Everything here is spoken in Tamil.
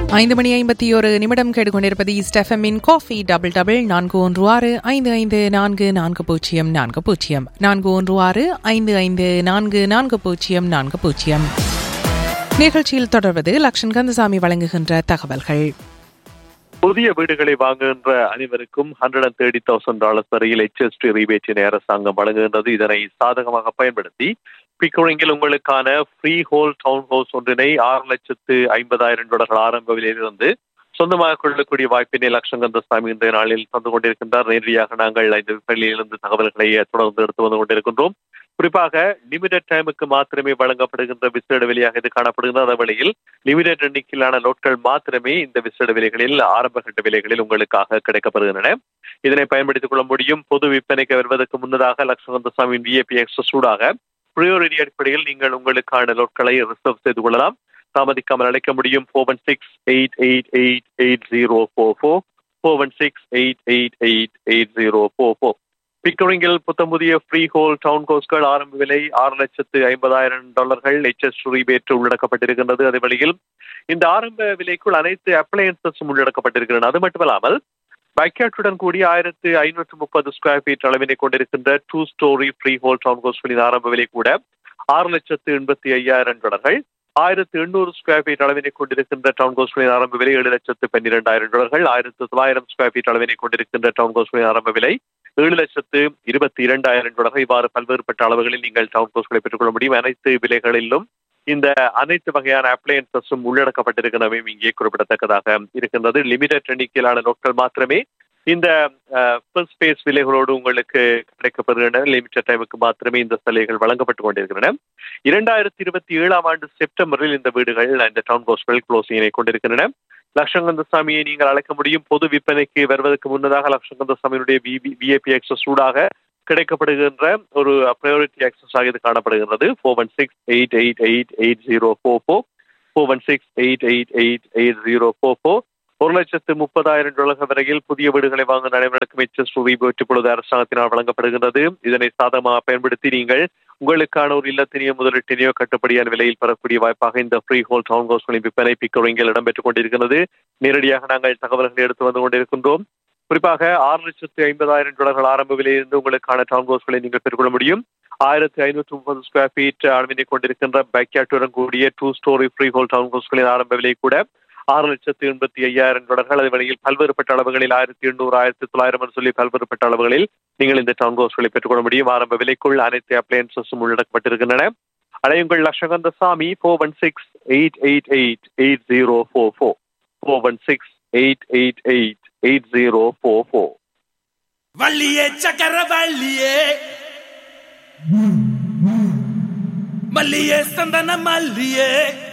ஐந்து மணி ஐம்பத்தி ஒரு நிமிடம் கேட்டுக்கொண்டிருப்பது ஸ்டெஃபமின் காஃபி டபுள் டபுள் நான்கு ஒன்று ஆறு ஐந்து ஐந்து நான்கு நான்கு பூஜ்ஜியம் நான்கு பூஜ்ஜியம் நான்கு ஒன்று ஆறு ஐந்து ஐந்து நான்கு நான்கு பூஜ்ஜியம் நான்கு பூஜ்ஜியம் நிகழ்ச்சியில் தொடர்வது லக்ஷன் கந்தசாமி வழங்குகின்ற தகவல்கள் புதிய வீடுகளை வாங்குகின்ற அனைவருக்கும் hundred and thirty thousand dollars வரையில் ஹெச்எஸ்டி ரீபேட்டினை அரசாங்கம் வழங்குகின்றது இதனை சாதகமாக பயன்படுத்தி பிக்கரிங்கில் உங்களுக்கான ஃப்ரீ ஹோல் டவுன் ஹவுஸ் ஒன்றினை ஆறு லட்சத்து ஐம்பதாயிரம் டாலர்கள் ஆரம்ப விலையிலிருந்து சொந்தமாக கொள்ளக்கூடிய வாய்ப்பினை லட்சங்கந்தசாமி இன்றைய நாளில் தந்து கொண்டிருக்கின்றார் நேரடியாக நாங்கள் இந்த விற்பனையிலிருந்து தகவல்களை தொடர்ந்து எடுத்து வந்து கொண்டிருக்கின்றோம் குறிப்பாக லிமிடெட் டைமுக்கு மாத்திரமே வழங்கப்படுகின்ற விசேட விலையாக இது காணப்படுகின்ற அந்த வேளையில் லிமிடெட் எண்ணிக்கையிலான லோட்கள் மாத்திரமே இந்த விசேட விலைகளில் ஆரம்ப கட்ட விலைகளில் உங்களுக்காக கிடைக்கப்படுகின்றன இதனை பயன்படுத்திக் கொள்ள முடியும் பொது விற்பனைக்கு வருவதற்கு முன்னதாக லட்சகந்தசாமியின் விஏபி எக்ஸ்பிரஸ் சூடாக ப்ரியோரிட்டி அடிப்படையில் நீங்கள் உங்களுக்கான லோட்களை ரிசர்வ் செய்து கொள்ளலாம் தாமதிக்காமல் அழைக்க முடியும் four one six eight eight eight eight zero four four four one six eight eight eight eight zero four four பிக்கரிங்கில் புத்தம் புதிய ஃப்ரீ ஹோல் டவுன் கோஸ்கள் ஆரம்ப விலை ஆறு லட்சத்து ஐம்பதாயிரம் டாலர்கள் எச்எஸ் ரீபேட் உள்ளடக்கப்பட்டிருக்கின்றது அதே வழியில் இந்த ஆரம்ப விலைக்குள் அனைத்து அப்ளையன்சஸும் உள்ளடக்கப்பட்டிருக்கின்றன அது மட்டுமல்லாமல் பேக்யார்டுடன் கூடிய ஆயிரத்து ஐநூற்று முப்பது ஸ்கொயர் ஃபீட் அளவினை கொண்டிருக்கின்ற two storey freehold town கோஸ்களின் ஆரம்ப விலை கூட ஆறு லட்சத்து எண்பத்தி ஐயாயிரம் டாலர்கள் ஆயிரத்து எண்ணூறு ஸ்கொயர் ஃபீட் அளவினை கொண்டிருக்கின்ற டவுன் கோஸ்களின் ஆரம்ப விலை ஏழு லட்சத்து பன்னிரெண்டாயிரம் டாலர்கள் ஆயிரத்து தொள்ளாயிரம் ஸ்கொயர் ஃபீட் அளவினை கொண்டிருக்கின்ற டவுன் கோஸ்களின் ஆரம்ப விலை ஏழு லட்சத்து இருபத்தி இரண்டாயிரம் டாலர்கள் இவ்வாறு பல்வேறுபட்ட அளவுகளில் நீங்கள் டவுன் கோஸ்களை பெற்றுக்கொள்ள முடியும் அனைத்து விலைகளிலும் இந்த அனைத்து வகையான அப்ளையன்சஸும் உள்ளடக்கப்பட்டிருக்கிறவையும் இங்கே குறிப்பிடத்தக்கதாக இருக்கின்றது லிமிடெட் எண்ணிக்கையிலான நோட்கள் மாத்திரமே இந்த ஃபர்ஸ்ட் ஸ்பேஸ் விலைகளோடு உங்களுக்கு கிடைக்கப்படுகின்றன லிமிடெட் டைமுக்கு மாத்திரமே இந்த சலுகைகள் வழங்கப்பட்டு கொண்டிருக்கின்றன இரண்டாயிரத்தி இருபத்தி ஏழாம் ஆண்டு செப்டம்பரில் இந்த வீடுகள் இந்த டவுன் கோஸ்கள் க்ளோசிங்கினை கொண்டிருக்கின்றன லட்சங்கந்தசாமியை நீங்கள் அழைக்க முடியும் பொது விற்பனைக்கு வருவதற்கு முன்னதாக லட்சங்கந்தசாமியினுடைய விஏபி எக்ஸஸ் சூடாக கிடைக்கப்படுகின்ற ஒரு ப்ரையாரிட்டி ஆக்சஸ் ஆக இது காணப்படுகின்றது four one six eight eight eight eight zero four four four one six eight eight eight eight zero four four ஒரு லட்சத்து முப்பதாயிரம் டாலர் வரையில் புதிய வீடுகளை வாங்க நடைமுறைக்கும் எச்எஸ் ரூபி பொழுது அரசாங்கத்தினால் வழங்கப்படுகின்றது இதனை சாதகமாக பயன்படுத்தி நீங்கள் உங்களுக்கான ஒரு இல்லத்தினையோ முதலீட்டினையோ கட்டுப்படியான விலையில் பெறக்கூடிய வாய்ப்பாக இந்த ஃப்ரீ ஹோல் டவுன் ஹவுஸ்களின் விற்பனை பிக்கரிங்கில் இடம்பெற்றுக் கொண்டிருக்கிறது நேரடியாக நாங்கள் தகவல்களை எடுத்து வந்து கொண்டிருக்கின்றோம் குறிப்பாக ஆறு லட்சத்து ஐம்பதாயிரம் டாலர்கள் ஆரம்ப விலையிலிருந்து உங்களுக்கான டவுன் ஹவுஸ்களை நீங்கள் பெற்றுக்கொள்ள முடியும் ஆயிரத்தி ஐநூற்று முப்பது ஸ்கொயர் ஃபீட் அளவினை கொண்டிருக்கின்ற பேக்யாட்டுடன் கூடிய two storey freehold town ஹவுஸ்களின் ஆரம்ப விலை கூட ஆறு லட்சத்து எண்பத்தி ஐயாயிரம் டாலர்கள் அதே வழியில் பல்வேறுபட்ட அளவுகளில் ஆயிரத்தி எண்ணூறு ஆயிரத்தி தொள்ளாயிரம் சொல்லி பல்வேறுபட்ட அளவுகளில் நீங்கள் இந்த டவுன் ஹவுஸ்களை பெற்றுக்கொள்ள முடியும் ஆரம்ப விலைக்குள் அனைத்து அப்ளையன்சஸும் உள்ளடக்கப்பட்டிருக்கின்றன அடையுங்கள் Lakshakanthasamy four one six eight eight eight eight zero four four four one six eight eight eight eight zero four four வள்ளியே சக்கர வள்ளியே மல்லியே சந்தன மல்லியே